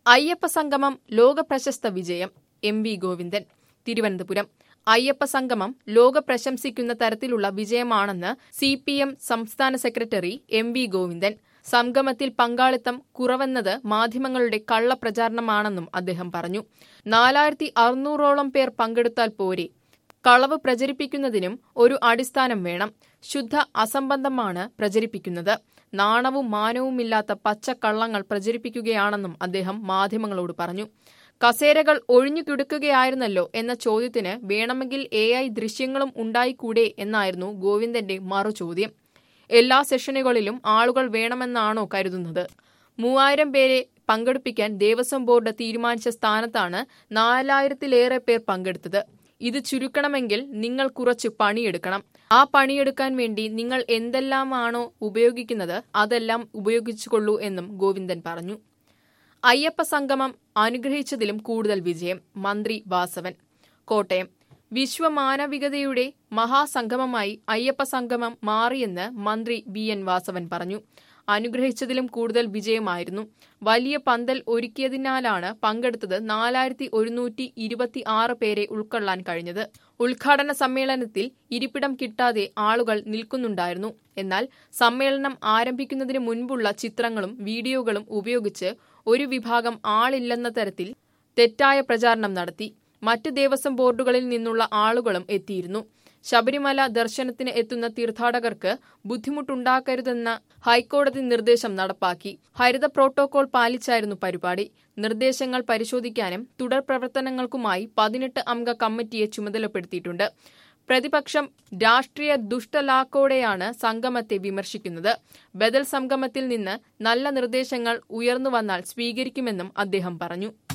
അയ്യപ്പ സംഗമം ലോക പ്രശസ്ത വിജയം എം വി ഗോവിന്ദൻ തിരുവനന്തപുരം അയ്യപ്പ സംഗമം ലോക പ്രശംസിക്കുന്ന തരത്തിലുള്ള വിജയമാണെന്ന് സി പി എം സംസ്ഥാന സെക്രട്ടറി എം വി ഗോവിന്ദൻ സംഗമത്തിൽ പങ്കാളിത്തം കുറവെന്നത് മാധ്യമങ്ങളുടെ കള്ളപ്രചാരണമാണെന്നും അദ്ദേഹം പറഞ്ഞു നാലായിരത്തി അറുന്നൂറോളം പേർ പങ്കെടുത്താൽ പോരെ കളവ് പ്രചരിപ്പിക്കുന്നതിനും ഒരു അടിസ്ഥാനം വേണം ശുദ്ധ അസംബന്ധമാണ് പ്രചരിപ്പിക്കുന്നത് നാണവും മാനവുമില്ലാത്ത പച്ചക്കള്ളങ്ങൾ പ്രചരിപ്പിക്കുകയാണെന്നും അദ്ദേഹം മാധ്യമങ്ങളോട് പറഞ്ഞു കസേരകൾ ഒഴിഞ്ഞു കിടക്കുകയായിരുന്നല്ലോ എന്ന ചോദ്യത്തിന് വേണമെങ്കിൽ എ ഐ ദൃശ്യങ്ങളും ഉണ്ടായിക്കൂടെ എന്നായിരുന്നു ഗോവിന്ദന്റെ മറുചോദ്യം എല്ലാ സെഷനുകളിലും ആളുകൾ വേണമെന്നാണോ കരുതുന്നത് മൂവായിരം പേരെ പങ്കെടുപ്പിക്കാൻ ദേവസ്വം ബോർഡ് തീരുമാനിച്ച സ്ഥാനത്താണ് നാലായിരത്തിലേറെ പേർ പങ്കെടുത്തത് ഇത് ചുരുക്കണമെങ്കിൽ നിങ്ങൾ കുറച്ച് പണിയെടുക്കണം ആ പണിയെടുക്കാൻ വേണ്ടി നിങ്ങൾ എന്തെല്ലാമാണോ ഉപയോഗിക്കുന്നത് അതെല്ലാം ഉപയോഗിച്ചുകൊള്ളൂ എന്നും ഗോവിന്ദൻ പറഞ്ഞു അയ്യപ്പ സംഗമം അനുഗ്രഹിച്ചതിലും കൂടുതൽ വിജയം മന്ത്രി വാസവൻ കോട്ടയം വിശ്വമാനവികതയുടെ മഹാസംഗമമായി അയ്യപ്പ സംഗമം മാറിയെന്ന് മന്ത്രി വി എൻ വാസവൻ പറഞ്ഞു അനുഗ്രഹിച്ചതിലും കൂടുതൽ വിജയമായിരുന്നു വലിയ പന്തൽ ഒരുക്കിയതിനാലാണ് പങ്കെടുത്തത് നാലായിരത്തി ഒരുന്നൂറ്റി ഇരുപത്തി ആറ് പേരെ ഉൾക്കൊള്ളാൻ കഴിഞ്ഞത് ഉദ്ഘാടന സമ്മേളനത്തിൽ ഇരിപ്പിടം കിട്ടാതെ ആളുകൾ നിൽക്കുന്നുണ്ടായിരുന്നു എന്നാൽ സമ്മേളനം ആരംഭിക്കുന്നതിന് മുൻപുള്ള ചിത്രങ്ങളും വീഡിയോകളും ഉപയോഗിച്ച് ഒരു വിഭാഗം ആളില്ലെന്ന തരത്തിൽ തെറ്റായ പ്രചാരണം നടത്തി മറ്റ് ദേവസ്വം ബോർഡുകളിൽ നിന്നുള്ള ആളുകളും എത്തിയിരുന്നു ശബരിമല ദർശനത്തിന് എത്തുന്ന തീർത്ഥാടകർക്ക് ബുദ്ധിമുട്ടുണ്ടാക്കരുതെന്ന ഹൈക്കോടതി നിർദ്ദേശം നടപ്പാക്കി ഹരിത പ്രോട്ടോകോൾ പാലിച്ചായിരുന്നു പരിപാടി നിർദ്ദേശങ്ങൾ പരിശോധിക്കാനും തുടർ പ്രവർത്തനങ്ങൾക്കുമായി പതിനെട്ട് അംഗ കമ്മിറ്റിയെ ചുമതലപ്പെടുത്തിയിട്ടുണ്ട് പ്രതിപക്ഷം രാഷ്ട്രീയ ദുഷ്ടലാക്കോടെയാണ് സംഗമത്തെ വിമർശിക്കുന്നത് ബദൽ സംഗമത്തിൽ നിന്ന് നല്ല നിർദ്ദേശങ്ങൾ ഉയർന്നുവന്നാൽ സ്വീകരിക്കുമെന്നും അദ്ദേഹം പറഞ്ഞു